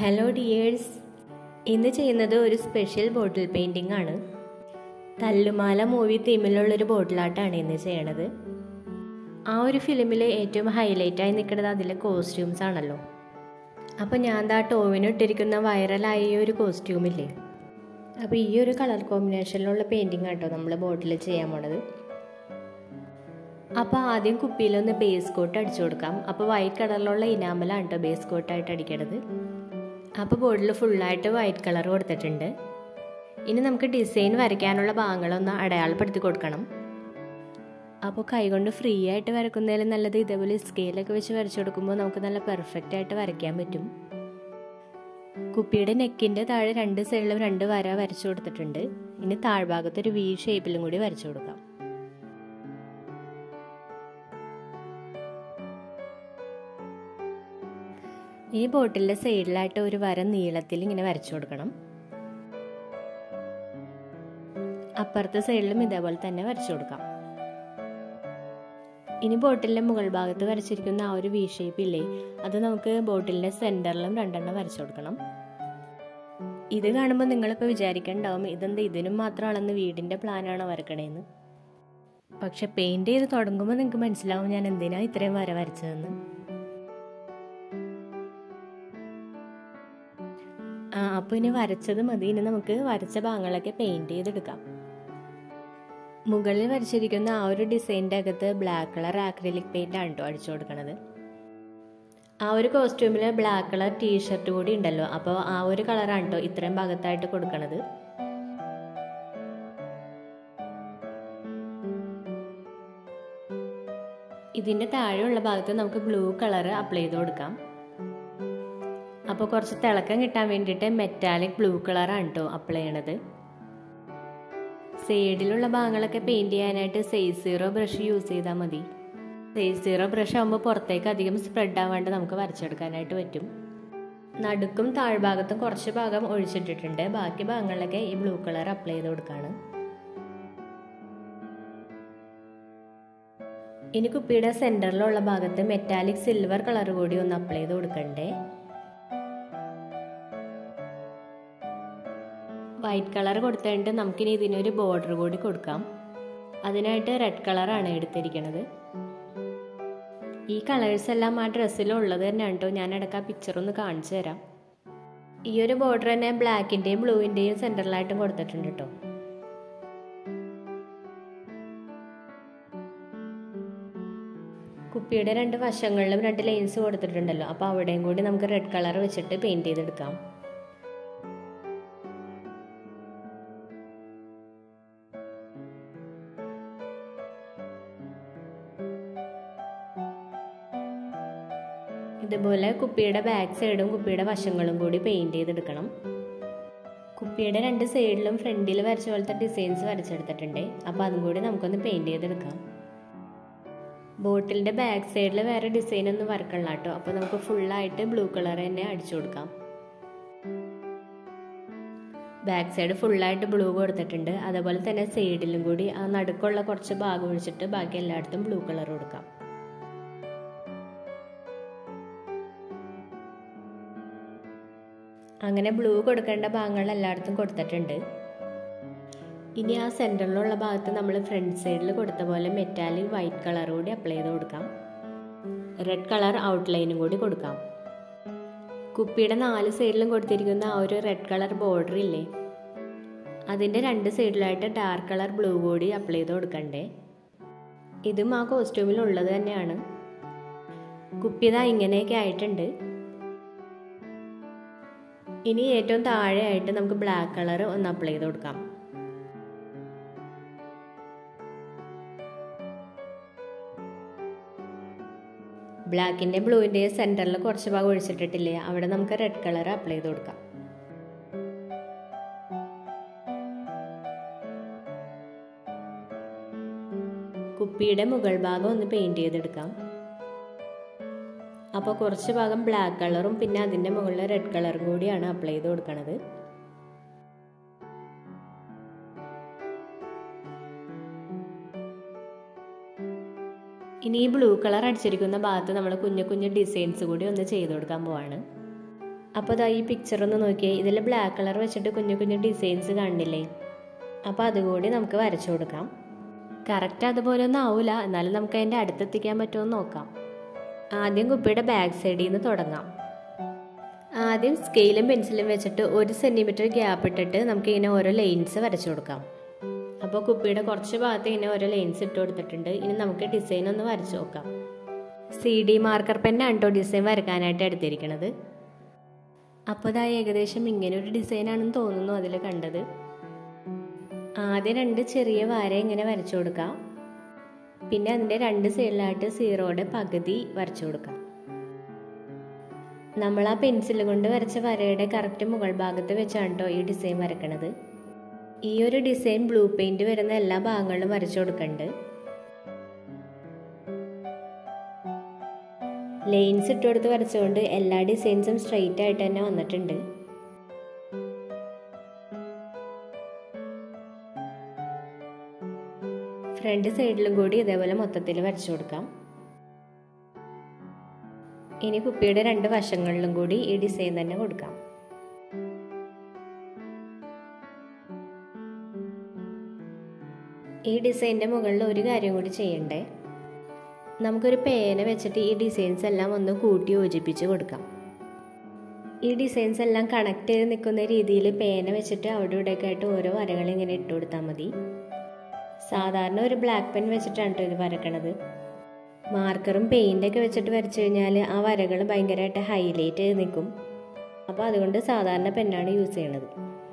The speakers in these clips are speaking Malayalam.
ഹലോ ഡിയേഴ്സ് ഇന്ന് ചെയ്യുന്നത് ഒരു സ്പെഷ്യൽ ബോട്ടിൽ പെയിൻറ്റിംഗ് ആണ് തല്ലുമാല മൂവി തീമിലുള്ളൊരു ബോട്ടിലാട്ടാണ് ഇന്ന് ചെയ്യണത് ആ ഒരു ഫിലിമിൽ ഏറ്റവും ഹൈലൈറ്റായി നിൽക്കുന്നത് അതിലെ കോസ്റ്റ്യൂംസ് ആണല്ലോ അപ്പോൾ ഞാൻ ദാ ടോവിന് ഇട്ടിരിക്കുന്ന വൈറലായ ഈ ഒരു കോസ്റ്റ്യൂമില്ലേ അപ്പോൾ ഈ ഒരു കളർ കോമ്പിനേഷനിലുള്ള പെയിൻറ്റിംഗ് ആട്ടോ നമ്മൾ ബോട്ടിൽ ചെയ്യാൻ പോണത് അപ്പോൾ ആദ്യം കുപ്പിയിലൊന്ന് ബേസ് കോട്ട് അടിച്ചു കൊടുക്കാം അപ്പോൾ വൈറ്റ് കളറിലുള്ള ഇനാമലാണ് കേട്ടോ ബേസ് കോട്ടായിട്ട് അടിക്കണത് അപ്പോൾ ബോർഡിൽ ഫുള്ളായിട്ട് വൈറ്റ് കളർ കൊടുത്തിട്ടുണ്ട് ഇനി നമുക്ക് ഡിസൈൻ വരയ്ക്കാനുള്ള ഭാഗങ്ങളൊന്ന് അടയാളപ്പെടുത്തി കൊടുക്കണം അപ്പോൾ കൈകൊണ്ട് ഫ്രീ ആയിട്ട് വരക്കുന്നതിൽ നല്ലത് ഇതേപോലെ സ്കെയിലൊക്കെ വെച്ച് വരച്ചു കൊടുക്കുമ്പോൾ നമുക്ക് നല്ല പെർഫെക്റ്റ് ആയിട്ട് വരയ്ക്കാൻ പറ്റും കുപ്പിയുടെ നെക്കിൻ്റെ താഴെ രണ്ട് സൈഡിലും രണ്ട് വര വരച്ചു കൊടുത്തിട്ടുണ്ട് ഇനി താഴ്ഭാഗത്ത് ഒരു വി ഷേപ്പിലും കൂടി വരച്ചു കൊടുക്കാം ഈ ബോട്ടിലിൻ്റെ സൈഡിലായിട്ട് ഒരു വര നീളത്തിൽ ഇങ്ങനെ വരച്ചു കൊടുക്കണം അപ്പുറത്തെ സൈഡിലും ഇതേപോലെ തന്നെ വരച്ചു കൊടുക്കാം ഇനി ബോട്ടിലിൻ്റെ മുകൾ ഭാഗത്ത് വരച്ചിരിക്കുന്ന ആ ഒരു വി ഷേപ്പ് ഇല്ലേ അത് നമുക്ക് ബോട്ടിലിൻ്റെ സെൻറ്ററിലും രണ്ടെണ്ണം വരച്ചു കൊടുക്കണം ഇത് കാണുമ്പോൾ നിങ്ങളിപ്പോൾ വിചാരിക്കണ്ടാവും ഇതെന്താ ഇതിനും മാത്രമാണെന്ന് വീടിൻ്റെ പ്ലാനാണോ വരക്കണേന്ന് പക്ഷെ പെയിൻറ് ചെയ്ത് തുടങ്ങുമ്പോൾ നിങ്ങൾക്ക് മനസ്സിലാവും ഞാൻ എന്തിനാ ഇത്രയും വര വരച്ചതെന്ന് ആ അപ്പോൾ ഇനി വരച്ചത് മതി ഇനി നമുക്ക് വരച്ച ഭാഗങ്ങളൊക്കെ പെയിൻറ് ചെയ്തെടുക്കാം മുകളിൽ വരച്ചിരിക്കുന്ന ആ ഒരു ഡിസൈൻ്റെ അകത്ത് ബ്ലാക്ക് കളർ ആക്രിലിക് പെയിൻ്റ് ആണ് കേട്ടോ അടിച്ചു കൊടുക്കുന്നത് ആ ഒരു കോസ്റ്റ്യൂമിൽ ബ്ലാക്ക് കളർ ടീഷർട്ട് കൂടി ഉണ്ടല്ലോ അപ്പോൾ ആ ഒരു കളറാണ് കേട്ടോ ഇത്രയും ഭാഗത്തായിട്ട് കൊടുക്കണത് ഇതിൻ്റെ താഴെയുള്ള ഭാഗത്ത് നമുക്ക് ബ്ലൂ കളർ അപ്ലൈ ചെയ്ത് കൊടുക്കാം അപ്പോൾ കുറച്ച് തിളക്കം കിട്ടാൻ വേണ്ടിയിട്ട് മെറ്റാലിക് ബ്ലൂ കളറാണ് കേട്ടോ അപ്ലൈ ചെയ്യണത് സൈഡിലുള്ള ഭാഗങ്ങളൊക്കെ പെയിൻറ് ചെയ്യാനായിട്ട് സൈസ് സീറോ ബ്രഷ് യൂസ് ചെയ്താൽ മതി സൈസ് സീറോ ബ്രഷ് ആകുമ്പോൾ പുറത്തേക്ക് അധികം സ്പ്രെഡ് ആവാണ്ട് നമുക്ക് വരച്ചെടുക്കാനായിട്ട് പറ്റും നടുക്കും താഴ്ഭാഗത്തും കുറച്ച് ഭാഗം ഒഴിച്ചിട്ടിട്ടുണ്ട് ബാക്കി ഭാഗങ്ങളിലൊക്കെ ഈ ബ്ലൂ കളർ അപ്ലൈ ചെയ്ത് കൊടുക്കുകയാണ് ഇനി കുപ്പിയുടെ സെൻറ്ററിലുള്ള ഭാഗത്ത് മെറ്റാലിക് സിൽവർ കളർ കൂടി ഒന്ന് അപ്ലൈ ചെയ്ത് കൊടുക്കണ്ടേ വൈറ്റ് കളർ കൊടുത്തിട്ട് നമുക്കിനി ഇതിനൊരു ബോർഡർ കൂടി കൊടുക്കാം അതിനായിട്ട് റെഡ് കളറാണ് എടുത്തിരിക്കുന്നത് ഈ കളേഴ്സ് എല്ലാം ആ ഡ്രസ്സിലുള്ളത് തന്നെയാണ് കേട്ടോ ഞാൻ ഇടയ്ക്ക് ആ പിക്ചർ ഒന്ന് കാണിച്ചു തരാം ഈ ഒരു ബോർഡർ തന്നെ ബ്ലാക്കിൻ്റെയും ബ്ലൂവിൻ്റെയും സെൻറ്ററിലായിട്ടും കൊടുത്തിട്ടുണ്ട് കേട്ടോ കുപ്പിയുടെ രണ്ട് വശങ്ങളിലും രണ്ട് ലൈൻസ് കൊടുത്തിട്ടുണ്ടല്ലോ അപ്പോൾ അവിടെയും കൂടി നമുക്ക് റെഡ് കളർ വെച്ചിട്ട് പെയിൻറ് ചെയ്തെടുക്കാം ഇതുപോലെ കുപ്പിയുടെ ബാക്ക് സൈഡും കുപ്പിയുടെ വശങ്ങളും കൂടി പെയിൻറ് ചെയ്തെടുക്കണം കുപ്പിയുടെ രണ്ട് സൈഡിലും ഫ്രണ്ടിൽ വരച്ച പോലത്തെ ഡിസൈൻസ് വരച്ചെടുത്തിട്ടുണ്ട് അപ്പോൾ അതും കൂടി നമുക്കൊന്ന് പെയിൻറ് ചെയ്തെടുക്കാം ബോട്ടിലിൻ്റെ ബാക്ക് സൈഡിൽ വേറെ ഡിസൈൻ ഒന്നും വരക്കണില്ല കേട്ടോ അപ്പോൾ നമുക്ക് ഫുള്ളായിട്ട് ബ്ലൂ കളർ തന്നെ അടിച്ചു കൊടുക്കാം ബാക്ക് സൈഡ് ഫുള്ളായിട്ട് ബ്ലൂ കൊടുത്തിട്ടുണ്ട് അതുപോലെ തന്നെ സൈഡിലും കൂടി ആ നടുക്കുള്ള കുറച്ച് ഭാഗം ഒഴിച്ചിട്ട് ബാക്കി എല്ലായിടത്തും ബ്ലൂ കളർ കൊടുക്കാം അങ്ങനെ ബ്ലൂ കൊടുക്കേണ്ട ഭാഗങ്ങൾ എല്ലായിടത്തും കൊടുത്തിട്ടുണ്ട് ഇനി ആ സെൻറ്ററിലുള്ള ഭാഗത്ത് നമ്മൾ ഫ്രണ്ട് സൈഡിൽ കൊടുത്ത പോലെ മെറ്റാലിക് വൈറ്റ് കളർ കൂടി അപ്ലൈ ചെയ്ത് കൊടുക്കാം റെഡ് കളർ ഔട്ട്ലൈനും കൂടി കൊടുക്കാം കുപ്പിയുടെ നാല് സൈഡിലും കൊടുത്തിരിക്കുന്ന ആ ഒരു റെഡ് കളർ ബോർഡർ ഇല്ലേ അതിൻ്റെ രണ്ട് സൈഡിലായിട്ട് ഡാർക്ക് കളർ ബ്ലൂ കൂടി അപ്ലൈ ചെയ്ത് കൊടുക്കണ്ടേ ഇതും ആ കോസ്റ്റ്യൂമിൽ ഉള്ളത് തന്നെയാണ് കുപ്പിതാ ഇങ്ങനെയൊക്കെ ആയിട്ടുണ്ട് ഇനി ഏറ്റവും താഴെയായിട്ട് നമുക്ക് ബ്ലാക്ക് കളർ ഒന്ന് അപ്ലൈ ചെയ്ത് കൊടുക്കാം ബ്ലാക്കിൻ്റെ ബ്ലൂവിൻ്റെ സെൻറ്ററിൽ കുറച്ച് ഭാഗം ഒഴിച്ചിട്ടിട്ടില്ലേ അവിടെ നമുക്ക് റെഡ് കളർ അപ്ലൈ ചെയ്ത് കൊടുക്കാം കുപ്പിയുടെ മുകൾ ഭാഗം ഒന്ന് പെയിൻറ് ചെയ്തെടുക്കാം അപ്പോൾ കുറച്ച് ഭാഗം ബ്ലാക്ക് കളറും പിന്നെ അതിൻ്റെ മുകളിൽ റെഡ് കളറും കൂടിയാണ് അപ്ലൈ ചെയ്ത് കൊടുക്കണത് ഇനി ഈ ബ്ലൂ കളർ അടിച്ചിരിക്കുന്ന ഭാഗത്ത് നമ്മൾ കുഞ്ഞു കുഞ്ഞു ഡിസൈൻസ് കൂടി ഒന്ന് ചെയ്ത് കൊടുക്കാൻ പോവാണ് അപ്പോൾ അതാ ഈ പിക്ചർ ഒന്ന് നോക്കിയേ ഇതിൽ ബ്ലാക്ക് കളർ വെച്ചിട്ട് കുഞ്ഞു കുഞ്ഞു ഡിസൈൻസ് കാണുന്നില്ലേ അപ്പോൾ അതുകൂടി നമുക്ക് വരച്ചു കൊടുക്കാം കറക്റ്റ് അതുപോലെ ഒന്നും ആവില്ല എന്നാലും നമുക്ക് അതിൻ്റെ അടുത്തെത്തിക്കാൻ പറ്റുമോ എന്ന് നോക്കാം ആദ്യം കുപ്പിയുടെ ബാക്ക് സൈഡിൽ നിന്ന് തുടങ്ങാം ആദ്യം സ്കെയിലും പെൻസിലും വെച്ചിട്ട് ഒരു സെൻറ്റിമീറ്റർ ഗ്യാപ്പ് ഇട്ടിട്ട് നമുക്ക് ഇങ്ങനെ ഓരോ ലൈൻസ് വരച്ചു കൊടുക്കാം അപ്പോൾ കുപ്പിയുടെ കുറച്ച് ഭാഗത്ത് ഇങ്ങനെ ഓരോ ലൈൻസ് ഇട്ട് കൊടുത്തിട്ടുണ്ട് ഇനി നമുക്ക് ഡിസൈൻ ഒന്ന് വരച്ചു നോക്കാം സി ഡി മാർക്കർ പെന്നാണ് കേട്ടോ ഡിസൈൻ വരക്കാനായിട്ട് എടുത്തിരിക്കുന്നത് അപ്പോൾ ഇതാ ഏകദേശം ഇങ്ങനെ ഒരു ഡിസൈനാണെന്ന് തോന്നുന്നു അതിൽ കണ്ടത് ആദ്യം രണ്ട് ചെറിയ വര ഇങ്ങനെ വരച്ചു കൊടുക്കാം പിന്നെ അതിൻ്റെ രണ്ട് സൈഡിലായിട്ട് സീറോയുടെ പകുതി വരച്ചു കൊടുക്കാം നമ്മൾ ആ പെൻസിൽ കൊണ്ട് വരച്ച വരയുടെ കറക്റ്റ് മുകൾ ഭാഗത്ത് വെച്ചാണ് കേട്ടോ ഈ ഡിസൈൻ വരക്കണത് ഈ ഒരു ഡിസൈൻ ബ്ലൂ പെയിന്റ് വരുന്ന എല്ലാ ഭാഗങ്ങളിലും വരച്ചു കൊടുക്കുന്നുണ്ട് ലൈൻസ് ഇട്ടുകൊടുത്ത് വരച്ചുകൊണ്ട് എല്ലാ ഡിസൈൻസും സ്ട്രെയിറ്റ് ആയിട്ട് തന്നെ വന്നിട്ടുണ്ട് ഫ്രണ്ട് സൈഡിലും കൂടി ഇതേപോലെ മൊത്തത്തിൽ വരച്ചു കൊടുക്കാം ഇനി കുപ്പിയുടെ രണ്ട് വശങ്ങളിലും കൂടി ഈ ഡിസൈൻ തന്നെ കൊടുക്കാം ഈ ഡിസൈൻ്റെ മുകളിൽ ഒരു കാര്യം കൂടി ചെയ്യണ്ടേ നമുക്കൊരു പേന വെച്ചിട്ട് ഈ ഡിസൈൻസ് എല്ലാം ഒന്ന് കൂട്ടി യോജിപ്പിച്ച് കൊടുക്കാം ഈ ഡിസൈൻസ് എല്ലാം കണക്ട് ചെയ്ത് നിൽക്കുന്ന രീതിയിൽ പേന വെച്ചിട്ട് അവിടെ ഇവിടെയൊക്കെ ആയിട്ട് ഓരോ വരകൾ ഇങ്ങനെ ഇട്ട് കൊടുത്താൽ മതി സാധാരണ ഒരു ബ്ലാക്ക് പെൻ വെച്ചിട്ടാണ് കേട്ടോ ഇത് വരക്കണത് മാർക്കറും പെയിൻ്റൊക്കെ വെച്ചിട്ട് വരച്ചു കഴിഞ്ഞാൽ ആ വരകൾ ഭയങ്കരമായിട്ട് ഹൈലൈറ്റ് ചെയ്ത് നിൽക്കും അപ്പോൾ അതുകൊണ്ട് സാധാരണ പെന്നാണ് യൂസ് ചെയ്യണത്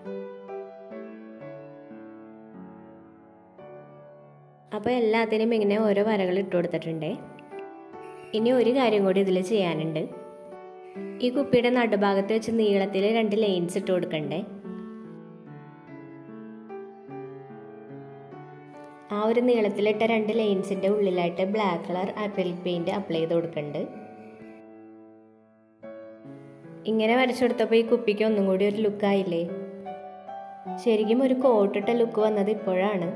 അപ്പോൾ എല്ലാത്തിനും ഇങ്ങനെ ഓരോ വരകൾ ഇട്ട് കൊടുത്തിട്ടുണ്ടേ ഇനി ഒരു കാര്യം കൂടി ഇതിൽ ചെയ്യാനുണ്ട് ഈ കുപ്പിയുടെ നടുഭാഗത്ത് വെച്ച് നീളത്തിൽ രണ്ട് ലൈൻസ് ഇട്ട് കൊടുക്കണ്ടേ ആ ഒരു നീളത്തിലിട്ട രണ്ട് ലൈൻസിൻ്റെ ഉള്ളിലായിട്ട് black colour acrylic paint apply ചെയ്ത് കൊടുക്കുന്നുണ്ട് ഇങ്ങനെ വരച്ചെടുത്തപ്പോൾ ഈ കുപ്പിക്ക് ഒന്നും കൂടി ഒരു ലുക്കായില്ലേ ശരിക്കും ഒരു കോട്ടിട്ട ലുക്ക് വന്നത് ഇപ്പോഴാണ്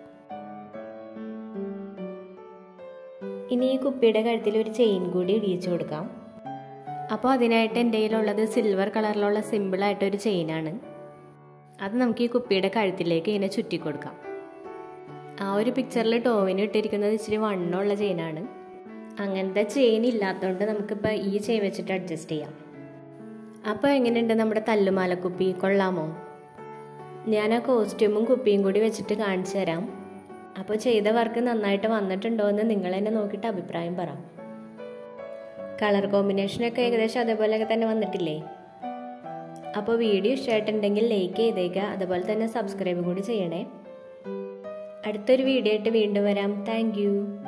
ഇനി ഈ കുപ്പിയുടെ കഴുത്തിൽ ഒരു ചെയിൻ കൂടി ഇടിയിച്ചു കൊടുക്കാം അപ്പോൾ അതിനായിട്ട് എൻ്റെ കയ്യിലുള്ളത് സിൽവർ കളറിലുള്ള സിമ്പിളായിട്ടൊരു ചെയിനാണ് അത് നമുക്ക് ഈ കുപ്പിയുടെ കഴുത്തിലേക്ക് ഇങ്ങനെ ചുറ്റി കൊടുക്കാം ആ ഒരു പിക്ചറിൽ ടോവിന് ഇട്ടിരിക്കുന്നത് ഇച്ചിരി വണ്ണമുള്ള ചെയിനാണ് അങ്ങനത്തെ ചെയിൻ ഇല്ലാത്തതുകൊണ്ട് നമുക്കിപ്പോൾ ഈ ചെയിൻ വെച്ചിട്ട് അഡ്ജസ്റ്റ് ചെയ്യാം അപ്പോൾ എങ്ങനെയുണ്ട് നമ്മുടെ തല്ലുമാല കുപ്പി കൊള്ളാമോ ഞാൻ ആ കോസ്റ്റ്യൂമും കുപ്പിയും കൂടി വെച്ചിട്ട് കാണിച്ചു തരാം അപ്പോൾ ചെയ്ത വർക്ക് നന്നായിട്ട് വന്നിട്ടുണ്ടോ എന്ന് നിങ്ങൾ തന്നെ നോക്കിയിട്ട് അഭിപ്രായം പറ കളർ കോമ്പിനേഷനൊക്കെ ഏകദേശം അതേപോലെയൊക്കെ തന്നെ വന്നിട്ടില്ലേ അപ്പോൾ വീഡിയോ ഇഷ്ടമായിട്ടുണ്ടെങ്കിൽ ലൈക്ക് ചെയ്തേക്കുക അതുപോലെ തന്നെ സബ്സ്ക്രൈബ് കൂടി ചെയ്യണേ അടുത്തൊരു വീഡിയോ ആയിട്ട് വീണ്ടും വരാം താങ്ക്